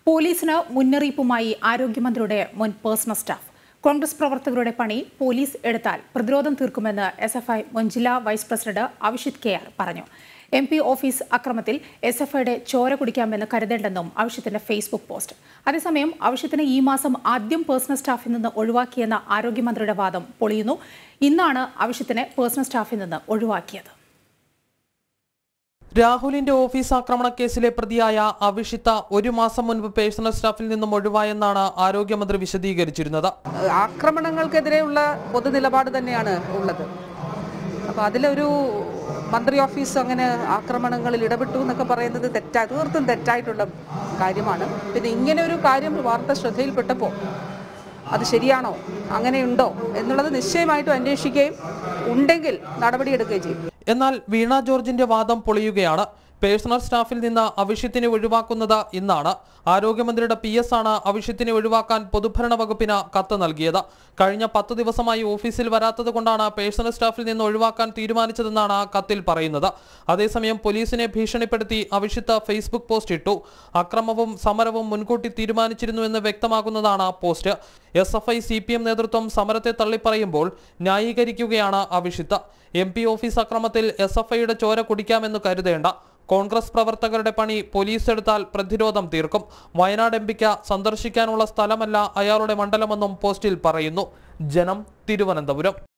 പോലീസിന് മുന്നറിയിപ്പുമായി ആരോഗ്യമന്ത്രിയുടെ മുൻ പേഴ്സണൽ സ്റ്റാഫ് കോൺഗ്രസ് പ്രവർത്തകരുടെ പണി പോലീസ് എടുത്താൽ പ്രതിരോധം തീർക്കുമെന്ന് എസ് എഫ് ഐ മുൻ ജില്ലാ vice president Avishith K R പറഞ്ഞു എം പി ഓഫീസ് അക്രമത്തിൽ എസ് എഫ് ഐയുടെ ചോര കുടിക്കാമെന്ന് കരുതേണ്ടെന്നും അവിഷ്യത്തിന്റെ ഫേസ്ബുക്ക് പോസ്റ്റ് അതേസമയം അവിഷ്യത്തിന് ഈ മാസം ആദ്യം പേഴ്സണൽ സ്റ്റാഫിൽ നിന്ന് ഒഴിവാക്കിയെന്ന ആരോഗ്യമന്ത്രിയുടെ വാദം പൊളിയുന്നു ഇന്നാണ് അവിഷ്യത്തിനെ പേഴ്സണൽ സ്റ്റാഫിൽ നിന്ന് ഒഴിവാക്കിയത് രാഹുലിന്റെ ഓഫീസ് ആക്രമണ കേസിലെ പ്രതിയായ അവിഷിത്ത ഒരു മാസം മുൻപ് പേഴ്സണൽ സ്റ്റാഫിൽ നിന്നും ഒഴിവായെന്നാണ് ആരോഗ്യമന്ത്രി വിശദീകരിച്ചിരുന്നത് ആക്രമണങ്ങൾക്കെതിരെയുള്ള പൊതു നിലപാട് തന്നെയാണ് ഉള്ളത് അപ്പോൾ അതിലൊരു മന്ത്രി ഓഫീസ് അങ്ങനെ ആക്രമണങ്ങളിൽ ഇടപെട്ടു എന്നൊക്കെ പറയുന്നത് തെറ്റാ തീർത്തും തെറ്റായിട്ടുള്ള കാര്യമാണ് പിന്നെ ഇങ്ങനെ ഒരു കാര്യം വാർത്ത ശ്രദ്ധയിൽപ്പെട്ടപ്പോൾ അത് ശരിയാണോ അങ്ങനെയുണ്ടോ എന്നുള്ളത് നിശ്ചയമായിട്ടും അന്വേഷിക്കുകയും ഉണ്ടെങ്കിൽ നടപടിയെടുക്കുകയും ചെയ്യും എന്നാൽ വീണ ജോർജിന്റെ വാദം പൊളിയുകയാണ് പേഴ്സണൽ സ്റ്റാഫിൽ നിന്ന് അവിഷ്യത്തിനെ ഒഴിവാക്കുന്നത് ഇന്നാണ് ആരോഗ്യമന്ത്രിയുടെ പി എസ് ആണ് അവിഷ്യത്തിനെ ഒഴിവാക്കാൻ പൊതുഭരണ വകുപ്പിന് കത്ത് നൽകിയത് കഴിഞ്ഞ പത്ത് ദിവസമായി ഓഫീസിൽ വരാത്തത് കൊണ്ടാണ് പേഴ്സണൽ സ്റ്റാഫിൽ നിന്ന് ഒഴിവാക്കാൻ തീരുമാനിച്ചതെന്നാണ് കത്തിൽ പറയുന്നത് അതേസമയം പോലീസിനെ ഭീഷണിപ്പെടുത്തി അവിഷിത്ത് ഫേസ്ബുക്ക് പോസ്റ്റ് ഇട്ടു അക്രമവും സമരവും മുൻകൂട്ടി തീരുമാനിച്ചിരുന്നുവെന്ന് വ്യക്തമാകുന്നതാണ് post S F I C P M നേതൃത്വം സമരത്തെ തള്ളിപ്പറയുമ്പോൾ ന്യായീകരിക്കുകയാണ് അവിഷിത്ത് എം പി ഓഫീസ് അക്രമത്തിൽ എസ് എഫ് ഐയുടെ ചോര കുടിക്കാമെന്ന് കരുതേണ്ട കോൺഗ്രസ് പ്രവർത്തകരുടെ പണി പോലീസ് എടുത്താൽ പ്രതിരോധം തീർക്കും വയനാട് എം പിക്ക് സന്ദർശിക്കാനുള്ള സ്ഥലമല്ല അയാളുടെ മണ്ഡലമെന്നും പോസ്റ്റിൽ പറയുന്നു ജനം തിരുവനന്തപുരം